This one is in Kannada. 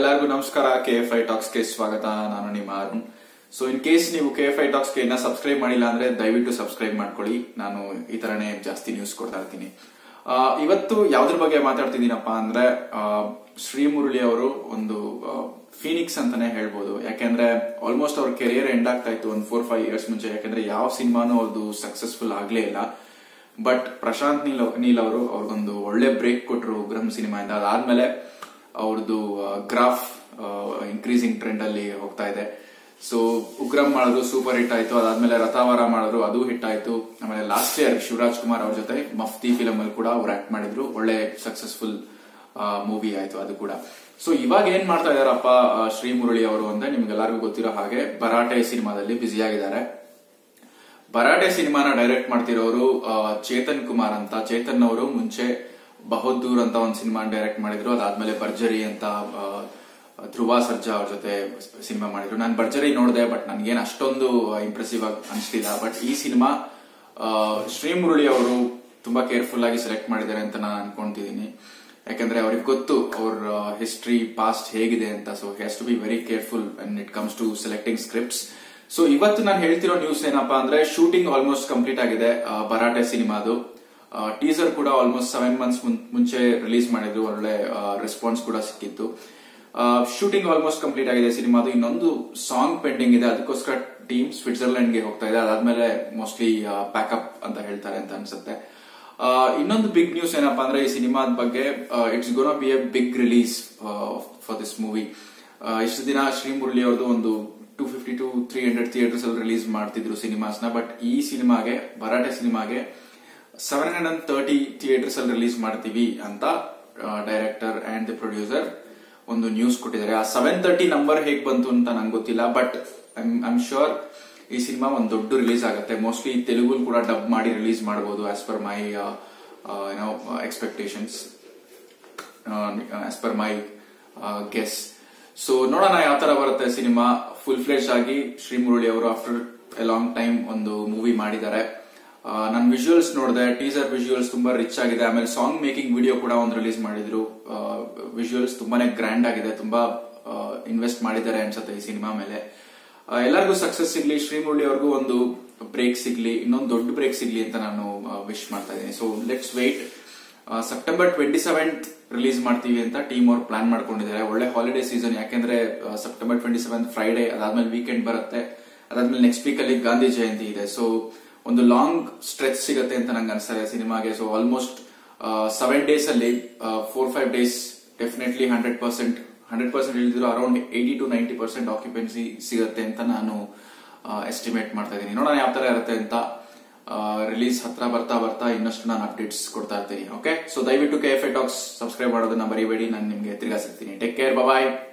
ಎಲ್ಲರಿಗೂ ನಮಸ್ಕಾರ ಕೆ ಎಫ್ ಐ ಟಾಕ್ಸ್ಗೆ ಸ್ವಾಗತ ನಾನು ನಿಮ್ಮ ಅರುಣ್ ಸೊ ಇನ್ ಕೇಸ್ ನೀವು ಕೆ ಎಫ್ ಐ ಟಾಕ್ಸ್ಗೆ ಇನ್ನ ಸಬ್ಸ್ಕ್ರೈಬ್ ಮಾಡಿಲ್ಲ ಅಂದ್ರೆ ದಯವಿಟ್ಟು ಸಬ್ಸ್ಕ್ರೈಬ್ ಮಾಡ್ಕೊಳ್ಳಿ ನಾನು ಈ ತರನೇ ಜಾಸ್ತಿ ನ್ಯೂಸ್ ಕೊಡ್ತಾ ಇರ್ತೀನಿ ಆ, ಇವತ್ತು ಯಾವ್ದ್ರ ಬಗ್ಗೆ ಮಾತಾಡ್ತಿದ್ದೀನಪ್ಪ ಅಂದ್ರೆ ಆ, ಶ್ರೀ ಮುರಳಿ ಅವರು ಒಂದು ಫೀನಿಕ್ಸ್ ಅಂತಾನೆ ಹೇಳ್ಬೋದು ಯಾಕೆಂದ್ರೆ ಆಲ್ಮೋಸ್ಟ್ ಅವ್ರ ಕೆರಿಯರ್ ಎಂಡ್ ಆಗ್ತಾ ಇತ್ತು ಒಂದು ಫೋರ್ ಫೈವ್ ಇಯರ್ಸ್ ಮುಂಚೆ ಯಾಕಂದ್ರೆ ಯಾವ ಸಿನಿಮಾನು ಅವ್ರದ್ದು ಸಕ್ಸಸ್ಫುಲ್ ಆಗ್ಲೇ ಇಲ್ಲ ಬಟ್ ಪ್ರಶಾಂತ್ ನೀಲ್ ನೀಲ್ ಅವರು ಅವ್ರಿಗೊಂದು ಒಳ್ಳೆ ಬ್ರೇಕ್ ಕೊಟ್ಟರು ಉಗ್ರಂ ಸಿನಿಮಾಯಿಂದ ಅದಾದ್ಮೇಲೆ ಅವ್ರದ್ದು ಗ್ರಾಫ್ ಇನ್ಕ್ರೀಸಿಂಗ್ ಟ್ರೆಂಡ್ ಅಲ್ಲಿ ಹೋಗ್ತಾ ಇದೆ ಸೊ ಉಗ್ರಂ ಮಾಡಿದ್ರು ಸೂಪರ್ ಹಿಟ್ ಆಯ್ತು ಅದಾದ್ಮೇಲೆ ರಥಾವರ ಮಾಡಿದ್ರು ಅದು ಹಿಟ್ ಆಯ್ತು ಆಮೇಲೆ ಲಾಸ್ಟ್ ಇಯರ್ ಶಿವರಾಜ್ ಕುಮಾರ್ ಅವ್ರ ಜೊತೆ ಮಫ್ತಿ ಫಿಲಮ್ ಅಲ್ಲಿ ಕೂಡ ಅವ್ರು ಆಕ್ಟ್ ಮಾಡಿದ್ರು ಒಳ್ಳೆ ಸಕ್ಸಸ್ಫುಲ್ ಮೂವಿ ಆಯ್ತು ಅದು ಕೂಡ ಸೊ ಇವಾಗ ಏನ್ ಮಾಡ್ತಾ ಇದಾರಪ್ಪ ಆ, ಶ್ರೀ ಮುರಳಿ ಅವರು ಅಂದ್ರೆ ನಿಮ್ಗೆಲ್ಲರಿಗೂ ಗೊತ್ತಿರೋ ಹಾಗೆ ಭರಾಟೆ ಸಿನಿಮಾದಲ್ಲಿ ಬ್ಯುಸಿ ಆಗಿದ್ದಾರೆ ಭರಾಟೆ ಸಿನಿಮಾನ ಡೈರೆಕ್ಟ್ ಮಾಡ್ತಿರೋರು ಆ, ಚೇತನ್ ಕುಮಾರ್ ಅಂತ ಚೇತನ್ ಅವರು ಮುಂಚೆ ಬಹದ್ದೂರ್ ಅಂತ ಒಂದು ಸಿನಿಮಾ ಡೈರೆಕ್ಟ್ ಮಾಡಿದ್ರು ಅದಾದ್ಮೇಲೆ ಭರ್ಜರಿ ಅಂತ ಆ, ಧ್ರುವ ಸರ್ಜಾ ಅವ್ರ ಜೊತೆ ಸಿನಿಮಾ ಮಾಡಿದ್ರು ನಾನು ಭರ್ಜರಿ ನೋಡಿದೆ ಬಟ್ ನನ್ಗೇನ್ ಅಷ್ಟೊಂದು ಇಂಪ್ರೆಸಿವ್ ಆಗಿ ಅನಿಸ್ಲಿಲ್ಲ ಬಟ್ ಈ ಸಿನಿಮಾ ಶ್ರೀ ಮುರಳಿ ಅವರು ತುಂಬಾ ಕೇರ್ಫುಲ್ ಆಗಿ ಸೆಲೆಕ್ಟ್ ಮಾಡಿದ್ದಾರೆ ಅಂತ ನಾನು ಅನ್ಕೊಂತಿದ್ದೀನಿ ಯಾಕಂದ್ರೆ ಅವ್ರಿಗೆ ಗೊತ್ತು ಅವ್ರ ಹಿಸ್ಟ್ರಿ ಪಾಸ್ಟ್ ಹೇಗಿದೆ ಅಂತ so has to be very careful when it comes to selecting scripts so ಇವತ್ತು ನಾನು ಹೇಳ್ತಿರೋ ನ್ಯೂಸ್ ಏನಪ್ಪಾ ಅಂದ್ರೆ ಶೂಟಿಂಗ್ ಆಲ್ಮೋಸ್ಟ್ ಕಂಪ್ಲೀಟ್ ಆಗಿದೆ ಆ, ಭರಾಟೆ ಸಿನಿಮಾದು ಟೀಸರ್ ಕೂಡ ಆಲ್ಮೋಸ್ಟ್ ಸೆವೆನ್ ಮಂತ್ಸ್ ಮುಂಚೆ ರಿಲೀಸ್ ಮಾಡಿದ್ರು ಒಳ್ಳೆ ರೆಸ್ಪಾನ್ಸ್ ಕೂಡ ಸಿಕ್ಕಿತ್ತು ಶೂಟಿಂಗ್ ಆಲ್ಮೋಸ್ಟ್ ಕಂಪ್ಲೀಟ್ ಆಗಿದೆ ಸಿನಿಮಾದು ಇನ್ನೊಂದು ಸಾಂಗ್ ಪೆಂಡಿಂಗ್ ಇದೆ ಅದಕ್ಕೋಸ್ಕರ ಟೀಮ್ ಸ್ವಿಟ್ಜರ್ಲೆಂಡ್ ಗೆ ಹೋಗ್ತಾ ಇದೆ ಅದಾದ್ಮೇಲೆ ಮೋಸ್ಟ್ಲಿ ಪ್ಯಾಕಪ್ ಅಂತ ಹೇಳ್ತಾರೆ ಅಂತ ಅನ್ಸುತ್ತೆ ಆ, ಇನ್ನೊಂದು ಬಿಗ್ ನ್ಯೂಸ್ ಏನಪ್ಪಾ ಅಂದ್ರೆ ಈ ಸಿನಿಮಾದ ಬಗ್ಗೆ it's gonna be a big release for this movie ಇಷ್ಟು ದಿನ ಶ್ರೀ ಮುರಳಿ ಅವ್ರದ್ದು ಒಂದು two fifty to three hundred theatres ಅಲ್ಲಿ ರಿಲೀಸ್ ಮಾಡ್ತಿದ್ರು ಸಿನಿಮಾಸ್ನ ಬಟ್ ಈ ಸಿನಿಮಾಗೆ ಭರಾಟೆ ಸಿನಿಮಾಗೆ seven hundred and thirty theatres ಅಲ್ಲಿ ರಿಲೀಸ್ ಮಾಡ್ತೀವಿ ಅಂತ ಡೈರೆಕ್ಟರ್ ಅಂಡ್ ದಿ ಪ್ರೊಡ್ಯೂಸರ್ ಒಂದು ನ್ಯೂಸ್ ಕೊಟ್ಟಿದ್ದಾರೆ ಆ ಸೆವೆನ್ ತರ್ಟಿ ನಂಬರ್ ಹೇಗ್ ಬಂತು ಅಂತ ನಂಗೆ ಗೊತ್ತಿಲ್ಲ ಬಟ್ ಐ ಆಮ್ ಶೋರ್ ಈ ಸಿನಿಮಾ ಒಂದು ದೊಡ್ಡ ರಿಲೀಸ್ ಆಗುತ್ತೆ ಮೋಸ್ಟ್ಲಿ ತೆಲುಗು ಕೂಡ ಡಬ್ ಮಾಡಿ ರಿಲೀಸ್ ಮಾಡಬಹುದು ಆಸ್ ಪರ್ ಮೈ ಏನೋ expectations as per my guess so ನೋಡೋಣ ಯಾವ ತರ ಬರುತ್ತೆ ಸಿನಿಮಾ ಫುಲ್ ಫ್ಲೆಶ್ ಆಗಿ ಶ್ರೀ ಮುರಳಿ ಅವರು ಆಫ್ಟರ್ ಎ ಲಾಂಗ್ ಟೈಮ್ ಒಂದು ಮೂವಿ ಮಾಡಿದ್ದಾರೆ ನನ್ನ ವಿಜುವಲ್ಸ್ ನೋಡಿದೆ ಟೀಸರ್ ವಿಜುವಲ್ಸ್ ತುಂಬಾ ರಿಚ್ ಆಗಿದೆ ಆಮೇಲೆ ಸಾಂಗ್ ಮೇಕಿಂಗ್ ವಿಡಿಯೋ ಕೂಡ ಒಂದು ರಿಲೀಸ್ ಮಾಡಿದ್ರು ವಿಜುವಲ್ಸ್ ತುಂಬಾನೇ ಗ್ರ್ಯಾಂಡ್ ಆಗಿದೆ ತುಂಬಾ ಇನ್ವೆಸ್ಟ್ ಮಾಡಿದ್ದಾರೆ ಅನ್ಸುತ್ತೆ ಈ ಸಿನಿಮಾ ಮೇಲೆ ಆ, ಎಲ್ಲರಿಗೂ ಸಕ್ಸಸ್ ಸಿಗ್ಲಿ ಶ್ರೀ ಮುರಳಿ ಅವ್ರಿಗೂ ಒಂದು ಬ್ರೇಕ್ ಸಿಗ್ಲಿ ಇನ್ನೊಂದು ದೊಡ್ಡ ಬ್ರೇಕ್ ಸಿಗ್ಲಿ ಅಂತ ನಾನು ವಿಶ್ ಮಾಡ್ತಾ ಇದ್ದೀನಿ so let's wait September twenty seventh release ಮಾಡ್ತೀವಿ ಅಂತ ಟೀಮ್ ಅವ್ರು ಪ್ಲಾನ್ ಮಾಡ್ಕೊಂಡಿದ್ದಾರೆ ಒಳ್ಳೆ ಹಾಲಿಡೇ ಸೀಸನ್ ಯಾಕೆಂದ್ರೆ ಸೆಪ್ಟೆಂಬರ್ ಟ್ವೆಂಟಿ ಸೆವೆಂತ್ ಫ್ರೈಡೆ ಅದಾದ್ಮೇಲೆ ವೀಕೆಂಡ್ ಬರುತ್ತೆ ಅದಾದ್ಮೇಲೆ ನೆಕ್ಸ್ಟ್ ವೀಕ್ ಅಲ್ಲಿ ಗಾಂಧಿ ಜಯಂತಿ ಇದೆ ಸೊ ಒಂದು ಲಾಂಗ್ ಸ್ಟ್ರೆಚ್ ಸಿಗುತ್ತೆ ಅಂತ ನಂಗೆ ಅನ್ಸ್ತಾರೆ ಸಿನಿಮಾಗೆ ಸೊ ಆಲ್ಮೋಸ್ಟ್ ಸೆವೆನ್ ಡೇಸ್ ಅಲ್ಲಿ four five days definitely hundred percent hundred percent ಹೇಳಿದ್ರು around eighty to ninety percent occupancy ಸಿಗುತ್ತೆ ಅಂತ ನಾನು ಎಸ್ಟಿಮೇಟ್ ಮಾಡ್ತಾ ಇದ್ದೀನಿ ನೋಡೋಣ ಯಾವ ತರ ಇರುತ್ತೆ ಅಂತ ರಿಲೀಸ್ ಹತ್ರ ಬರ್ತಾ ಬರ್ತಾ ಇನ್ನಷ್ಟು ನಾನು ಅಪ್ಡೇಟ್ಸ್ ಕೊಡ್ತಾ ಇರ್ತೀನಿ ಓಕೆ ಸೊ ದಯವಿಟ್ಟು K F A talks subscribe ಮಾಡೋದನ್ನ ಮರಿಬೇಡಿ ನಾನು ನಿಮ್ಗೆ ತಿರ್ಗಾ ಸಿಗ್ತೀನಿ ಟೇಕ್ ಕೇರ್ ಬಾಯ್